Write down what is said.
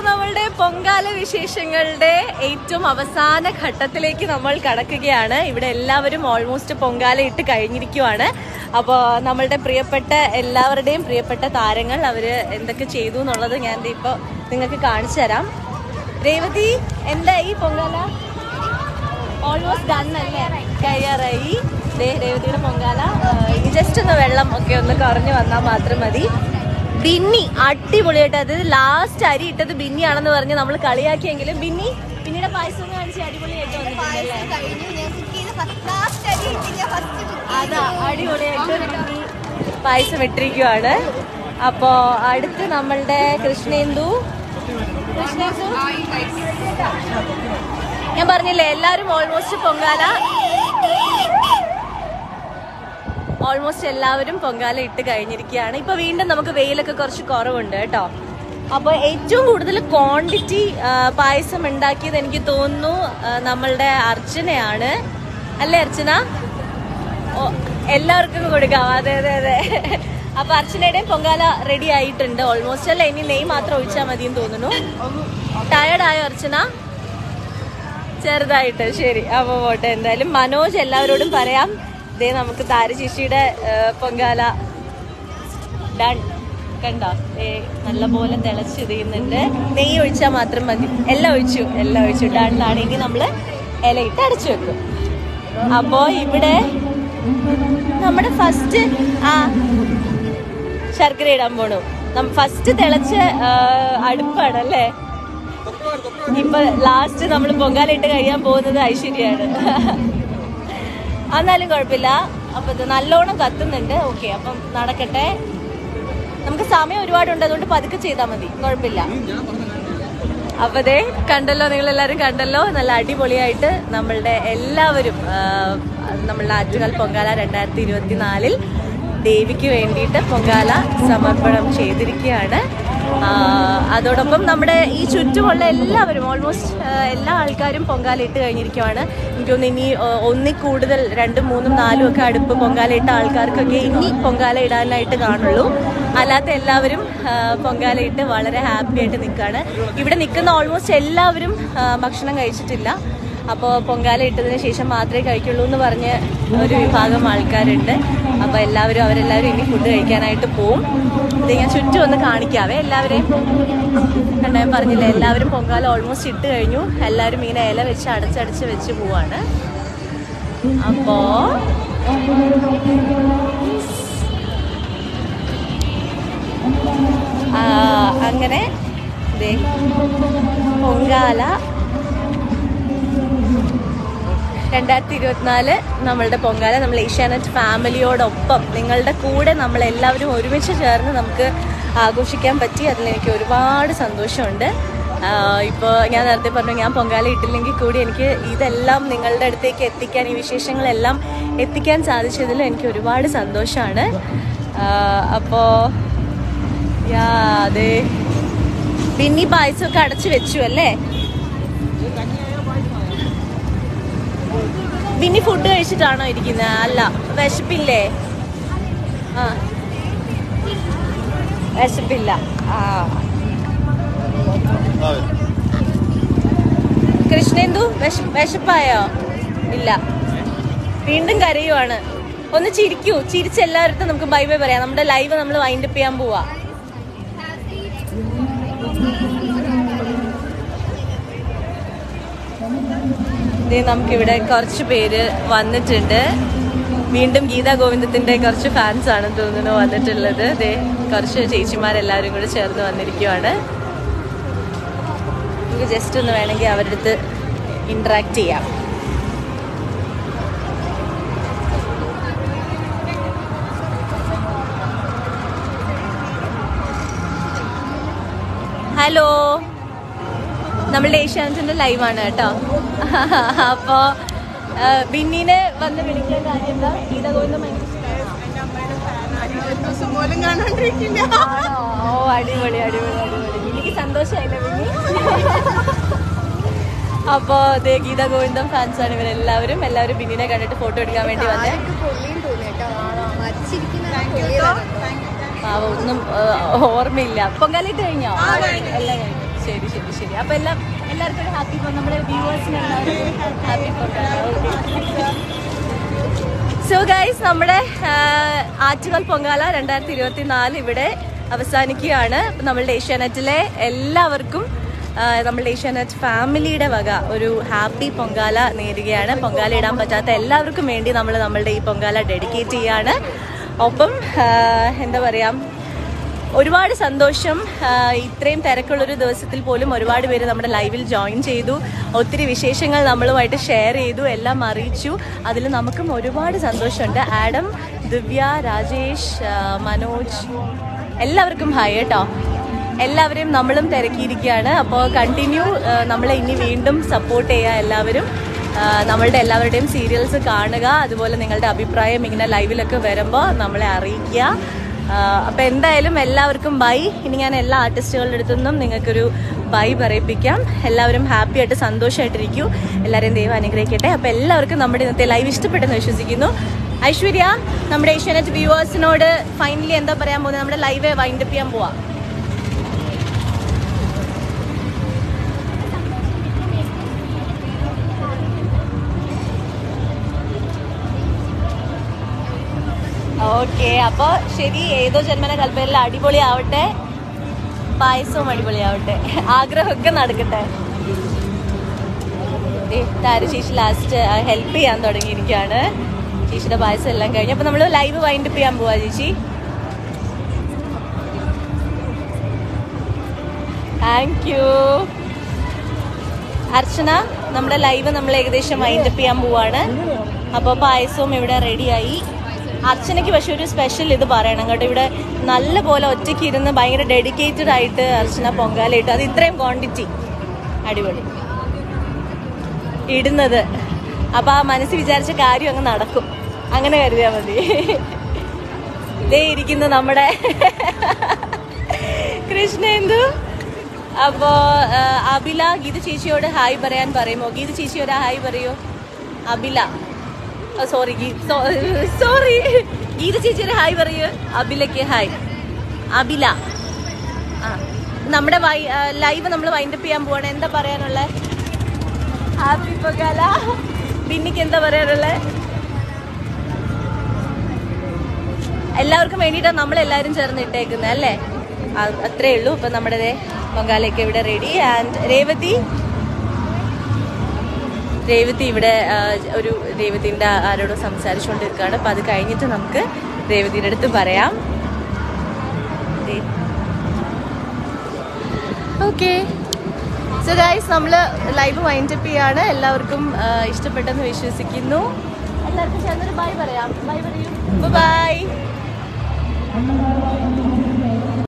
നമ്മളുടെ പൊങ്കാല വിശേഷങ്ങളുടെ ഏറ്റവും അവസാന ഘട്ടത്തിലേക്ക് നമ്മൾ കടക്കുകയാണ് ഇവിടെ എല്ലാവരും ഓൾമോസ്റ്റ് പൊങ്കാല ഇട്ട് കഴിഞ്ഞിരിക്കുവാണ് അപ്പോൾ നമ്മളുടെ പ്രിയപ്പെട്ട എല്ലാവരുടെയും പ്രിയപ്പെട്ട താരങ്ങൾ അവര് എന്തൊക്കെ ചെയ്തു എന്നുള്ളത് ഞാൻ ദേ ഇപ്പൊ നിങ്ങൾക്ക് കാണിച്ചു തരാം രേവതി എന്താ ഈ പൊങ്കാല ഓൾമോസ്റ്റ് ഡൺ അല്ലേ കഴിയാറായി ദേ രേവതിയുടെ പൊങ്കാല ആ, ഇനി ജസ്റ്റ് ഒന്ന് വെള്ളം ഒക്കെ ഒന്ന് കുറഞ്ഞു വന്നാൽ മാത്രം മതി ബിന്നി അടിപൊളിയായിട്ട് അത് ലാസ്റ്റ് അരി ഇട്ടത് ബിന്നിയാണെന്ന് പറഞ്ഞ് നമ്മൾ കളിയാക്കിയെങ്കിലും ബിന്നി പിന്നീട് പായസം ഒന്ന് കാണിച്ച് അടിപൊളിയായിട്ട് വന്നിട്ടുണ്ടല്ലേ അതാ അടിപൊളിയായിട്ട് ബിന്നി പായസം ഇട്ടിരിക്കുവാണ് അപ്പോ അടുത്ത് നമ്മളുടെ കൃഷ്ണേന്ദു കൃഷ്ണേന്ദു ഞാൻ പറഞ്ഞില്ലേ എല്ലാരും ഓൾമോസ്റ്റ് പൊങ്കാല ഓൾമോസ്റ്റ് എല്ലാവരും പൊങ്കാല ഇട്ട് കഴിഞ്ഞിരിക്കുകയാണ് ഇപ്പൊ വീണ്ടും നമുക്ക് വെയിലൊക്കെ കുറച്ച് കുറവുണ്ട് കേട്ടോ അപ്പോൾ ഏറ്റവും കൂടുതൽ ക്വാണ്ടിറ്റി പായസം ഉണ്ടാക്കിയത് എനിക്ക് തോന്നുന്നു ആ, നമ്മളുടെ അർച്ചനയാണ് അല്ലേ അർച്ചന ഓ, എല്ലാവർക്കും കൊടുക്കാം അതെ അതെ അതെ അപ്പൊ അർച്ചനയുടെയും പൊങ്കാല റെഡി ആയിട്ടുണ്ട് ഓൾമോസ്റ്റ് അല്ല ഇനി നെയ് മാത്രം ഒഴിച്ചാൽ മതി എന്ന് തോന്നുന്നു ടയർഡ് ആയോ അർച്ചന ചെറുതായിട്ട് ശരി അപ്പൊ പോട്ടെ എന്തായാലും മനോജ് എല്ലാവരോടും പറയാം ദേ നമുക്ക് താരശിശിയുടെ പൊങ്കാല ഡൺ കണ്ടോ ഏ നല്ല പോലെ തിളച്ചിരിയുന്നുണ്ട് നെയ്യ് ഒഴിച്ചാൽ മാത്രം മതി എല്ലാം ഒഴിച്ചു എല്ലാം ഒഴിച്ചു ഡൺ ആണ് ഇനി നമ്മള് ഇലയിട്ട് അടച്ചു വെക്കും അപ്പോ ഇവിടെ നമ്മുടെ ഫസ്റ്റ് ആ ശർക്കര ഇടാൻ പോണു ഫസ്റ്റ് തിളച്ച ആ, അടുപ്പാണ് അല്ലേ ഇപ്പൊ ലാസ്റ്റ് നമ്മൾ പൊങ്കാലിട്ട് കഴിയാൻ പോകുന്നത് ഐശ്വര്യാണ് എന്നാലും കുഴപ്പമില്ല അപ്പൊ ഇത് നല്ലോണം കത്തുന്നുണ്ട് ഓക്കെ അപ്പം നടക്കട്ടെ നമുക്ക് സമയം ഒരുപാടുണ്ട് അതുകൊണ്ട് പതുക്കെ ചെയ്താൽ മതി കുഴപ്പമില്ല അപ്പൊ ദേ കണ്ടല്ലോ നിങ്ങൾ എല്ലാവരും കണ്ടല്ലോ നല്ല അടിപൊളിയായിട്ട് നമ്മളുടെ എല്ലാവരും ആ, നമ്മളുടെ ആറ്റുകാൽ പൊങ്കാല രണ്ടായിരത്തി ഇരുപത്തി നാലിൽ ദേവിക്ക് വേണ്ടിയിട്ട് പൊങ്കാല സമർപ്പണം ചെയ്തിരിക്കുകയാണ് ആ, അതോടൊപ്പം നമ്മുടെ ഈ ചുറ്റുമുള്ള എല്ലാവരും ഓൾമോസ്റ്റ് എല്ലാ ആൾക്കാരും പൊങ്കാല ഇട്ട് കഴിഞ്ഞിരിക്കുവാണ് എനിക്ക് തോന്നുന്നു ഇനി ആ, ഒന്നിൽ കൂടുതൽ രണ്ടും മൂന്നും നാലും ഒക്കെ അടുപ്പ് പൊങ്കാല ഇട്ട ആൾക്കാർക്കൊക്കെ ഇനി പൊങ്കാല ഇടാനായിട്ട് കാണുള്ളൂ അല്ലാത്ത എല്ലാവരും ആ, പൊങ്കാല ഇട്ട് വളരെ ഹാപ്പി ആയിട്ട് നിൽക്കുകയാണ് ഇവിടെ നിൽക്കുന്ന ഓൾമോസ്റ്റ് എല്ലാവരും ആ, ഭക്ഷണം കഴിച്ചിട്ടില്ല അപ്പോൾ പൊങ്കാല ഇട്ടതിന് ശേഷം മാത്രമേ കഴിക്കുള്ളൂ എന്ന് പറഞ്ഞ് ഒരു വിഭാഗം ആൾക്കാരുണ്ട് അപ്പോൾ എല്ലാവരും അവരെല്ലാവരും ഇനി ഫുഡ് കഴിക്കാനായിട്ട് പോവും ഇത് ഞാൻ ചുറ്റും ഒന്ന് കാണിക്കാവേ എല്ലാവരെയും കണ്ടോ ഞാൻ പറഞ്ഞില്ലേ എല്ലാവരും പൊങ്കാല ഓൾമോസ്റ്റ് ഇട്ട് കഴിഞ്ഞു എല്ലാവരും ഇങ്ങനെ ഇല വെച്ച് അടച്ചടച്ച് വെച്ച് പോവാണ് അപ്പോ ആ, അങ്ങനെ ദേ പൊങ്കാല രണ്ടായിരത്തി ഇരുപത്തിനാല് നമ്മളുടെ പൊങ്കാല നമ്മൾ ഏഷ്യാനെറ്റ് ഫാമിലിയോടൊപ്പം നിങ്ങളുടെ കൂടെ നമ്മൾ എല്ലാവരും ഒരുമിച്ച് ചേർന്ന് നമുക്ക് ആഘോഷിക്കാൻ പറ്റി അതിൽ എനിക്ക് ഒരുപാട് സന്തോഷമുണ്ട് ഇപ്പോൾ ഞാൻ നേരത്തെ പറഞ്ഞു ഞാൻ പൊങ്കാല ഇട്ടില്ലെങ്കിൽ കൂടി എനിക്ക് ഇതെല്ലാം നിങ്ങളുടെ അടുത്തേക്ക് എത്തിക്കാൻ ഈ വിശേഷങ്ങളെല്ലാം എത്തിക്കാൻ സാധിച്ചതിൽ എനിക്ക് ഒരുപാട് സന്തോഷമാണ് അപ്പോൾ യാ അതെ പിന്നെ ഈ പായസമൊക്കെ അടച്ചു വെച്ചു അല്ലേ പിന്നെ ഫുഡ് കഴിച്ചിട്ടാണോ ഇരിക്കുന്നത് അല്ല വിശപ്പില്ലേ ആ വിശപ്പില്ല ആ കൃഷ്ണേന്ദു വിശ വിശപ്പായോ ഇല്ല വീണ്ടും കരയുവാണ് ഒന്ന് ചിരിക്കൂ ചിരിച്ച് എല്ലാവരുടെ നമുക്ക് ബൈ ബൈ പറയാം നമ്മുടെ ലൈവ് നമ്മൾ വൈൻഡപ്പ് ചെയ്യാൻ പോവാ ദേ നമുക്കിവിടെ കുറച്ച് പേര് വന്നിട്ടുണ്ട് വീണ്ടും ഗീതാ ഗോവിന്ദത്തിന്റെ കുറച്ച് ഫാൻസ് ആണ് തോന്നുന്നു വന്നിട്ടുള്ളത് ദേ കുറച്ച് ചേച്ചിമാരെല്ലാവരും കൂടെ ചേർന്ന് വന്നിരിക്കുവാണ് നമുക്ക് ജസ്റ്റ് ഒന്ന് വേണമെങ്കിൽ അവരുടെ അടുത്ത് ഇന്ററാക്ട് ചെയ്യാം ഹലോ നമ്മളുടെ ഏഷ്യാനെറ്റിന്റെ ലൈവാണ് കേട്ടോ അപ്പോ ആ, ബിന്നിനെ വന്ന് വിളിക്കാൻ കാര്യം എന്താ ഗീത ഗോവിന്ദം ഭയങ്കര ദിവസം പോലും കാണാണ്ടിരിക്കില്ല ആണോ? ഓ അടിപൊളി അടിപൊളി അടിപൊളി എനിക്ക് സന്തോഷമായില്ലേ ബിന്നി അപ്പോ ദേ ഗീത ഗോവിന്ദം ഫാൻസ് ആണ് ഇവരെല്ലാവരും എല്ലാവരും ബിന്നിനെ കണ്ടിട്ട് ഫോട്ടോ എടുക്കാൻ വേണ്ടി വന്നേ പൊള്ളിയും തോന്നി കേട്ടോ മരിച്ചിരിക്കുന്ന പാവം ഒന്നും ആ, ഓർമ്മയില്ല പൊങ്കാലിട്ട് കഴിഞ്ഞോ എല്ലാം കഴിഞ്ഞു ശരി ശരി ശരി അപ്പൊ എല്ലാം എല്ലാവർക്കും ഒരു ഹാപ്പി നമ്മുടെ വ്യൂവേഴ്സിന് ഹാപ്പി സോ ഗൈസ് നമ്മുടെ ആ, ആറ്റുകാൽ പൊങ്കാല രണ്ടായിരത്തി ഇരുപത്തി നാല് ഇവിടെ അവസാനിക്കുകയാണ് അപ്പൊ നമ്മളുടെ ഏഷ്യാനെറ്റിലെ എല്ലാവർക്കും ആ, നമ്മളുടെ ഏഷ്യാനെറ്റ് ഫാമിലിയുടെ വക ഒരു ഹാപ്പി പൊങ്കാല നേരുകയാണ് പൊങ്കാല ഇടാൻ പറ്റാത്ത എല്ലാവർക്കും വേണ്ടി നമ്മൾ നമ്മളുടെ ഈ പൊങ്കാല ഡെഡിക്കേറ്റ് ചെയ്യാണ് ഒപ്പം ആ, എന്താ പറയാ ഒരുപാട് സന്തോഷം ആ, ഇത്രയും തിരക്കുള്ളൊരു ദിവസത്തിൽ പോലും ഒരുപാട് പേര് നമ്മുടെ ലൈവിൽ ജോയിൻ ചെയ്തു ഒത്തിരി വിശേഷങ്ങൾ നമ്മളുമായിട്ട് ഷെയർ ചെയ്തു എല്ലാം അറിയിച്ചു അതിൽ നമുക്കും ഒരുപാട് സന്തോഷമുണ്ട് ആഡം ദിവ്യ രാജേഷ് ആ, മനോജ് എല്ലാവർക്കും ഹായ് കേട്ടോ എല്ലാവരെയും നമ്മളും തിരക്കിയിരിക്കുകയാണ് അപ്പോൾ കണ്ടിന്യൂ നമ്മളെ ഇനി വീണ്ടും സപ്പോർട്ട് ചെയ്യുക എല്ലാവരും ആ, നമ്മളുടെ എല്ലാവരുടെയും സീരിയൽസ് കാണുക അതുപോലെ നിങ്ങളുടെ അഭിപ്രായം ഇങ്ങനെ ലൈവിലൊക്കെ വരുമ്പോൾ നമ്മളെ അറിയിക്കുക ആഹ് അപ്പൊ എന്തായാലും എല്ലാവർക്കും ബൈ ഇനി ഞാൻ എല്ലാ ആർട്ടിസ്റ്റുകളുടെ അടുത്തു നിന്നും നിങ്ങൾക്കൊരു ബൈ പറയിപ്പിക്കാം എല്ലാവരും ഹാപ്പി ആയിട്ട് സന്തോഷമായിട്ടിരിക്കൂ എല്ലാവരെയും ദൈവം അനുഗ്രഹിക്കട്ടെ അപ്പൊ എല്ലാവർക്കും നമ്മുടെ ഇന്നത്തെ ലൈവ് ഇഷ്ടപ്പെട്ടെന്ന് വിശ്വസിക്കുന്നു ഐശ്വര്യ നമ്മുടെ ഏഷ്യാനെറ്റ് വ്യൂവേഴ്സിനോട് ഫൈനലി എന്താ പറയാൻ പോകുന്നത് നമ്മുടെ ലൈവ് വൈൻഡപ്പ് ചെയ്യാൻ പോവാ ഓക്കെ അപ്പൊ ശരി ഏതോ ജന്മന കൽപ്പനയിൽ അടിപൊളി ആവട്ടെ പായസവും അടിപൊളിയാവട്ടെ ആഗ്രഹമൊക്കെ നടക്കട്ടെ ദേ, താര ചേച്ചി ലാസ്റ്റ് ഹെൽപ്പ് ചെയ്യാൻ തുടങ്ങിയിരിക്കുകയാണ് ചേച്ചിയുടെ പായസം എല്ലാം കഴിഞ്ഞു അപ്പൊ നമ്മള് ലൈവ് വൈൻഡപ്പ് ചെയ്യാൻ പോവാ ചേച്ചി താങ്ക് യു അർച്ചന നമ്മുടെ ലൈവ് നമ്മൾ ഏകദേശം വൈൻഡപ്പ് ചെയ്യാൻ പോവാണ് അപ്പോൾ പായസവും ഇവിടെ റെഡിയായി അർച്ചനയ്ക്ക് പക്ഷെ ഒരു സ്പെഷ്യൽ ഇത് പറയണം കേട്ടോ ഇവിടെ നല്ല പോലെ ഒറ്റയ്ക്ക് ഇരുന്ന് ഭയങ്കര ഡെഡിക്കേറ്റഡ് ആയിട്ട് അർച്ചന പൊങ്കാല ഇട്ടു അത് ഇത്രയും ക്വാണ്ടിറ്റി അടിപൊളി ഇടുന്നത് അപ്പൊ ആ മനസ്സിൽ വിചാരിച്ച കാര്യം അങ്ങ് നടക്കും അങ്ങനെ കരുതിയാൽ മതി ദേ ഇരിക്കുന്നു നമ്മുടെ കൃഷ്ണേന്ദു അപ്പോ ആ, അബില ഗീത ചേച്ചിയോട് ഹായ് പറയാൻ പറയുമോ ഗീത ചേച്ചിയോട് ഹായ് പറയൂ അബില സോറി സോറി ഗീത ചേച്ചിയുടെ ഹായ് പറയൂ അബിലക്ക് ഹായ് അബില ആ നമ്മുടെ ലൈവ് നമ്മൾ വൈൻഡപ്പ് ചെയ്യാൻ പോവാണ് എന്താ പറയാനുള്ളത് ഹാപ്പി പൊങ്കാല പിന്നിക്ക് എന്താ പറയാനുള്ളത് എല്ലാവർക്കും വേണ്ടിയിട്ടാണ് നമ്മൾ എല്ലാവരും ചേർന്ന് ഇട്ടേക്കുന്നത് അല്ലേ ആ- അത്രേ ഉള്ളൂ ഇപ്പൊ നമ്മുടെ ദേ പൊങ്കാലയൊക്കെ ഇവിടെ റെഡി ആൻഡ് രേവതി രേവതി ഇവിടെ ആ, ഒരു രേവതിന്റെ ആരോടും സംസാരിച്ചുകൊണ്ടിരിക്കുകയാണ് അപ്പൊ അത് കഴിഞ്ഞിട്ട് നമുക്ക് രേവതിയുടെ അടുത്ത് പറയാം ഓക്കെ സോ ഗൈസ് നമ്മൾ ലൈവ് വൈൻഡപ്പ് ചെയ്യാണ് എല്ലാവർക്കും ആ, ഇഷ്ടപ്പെട്ടെന്ന് വിശ്വസിക്കുന്നു എല്ലാവർക്കും ചേർന്നൊരു ബൈ പറയാം ബൈ പറയൂ ബൈ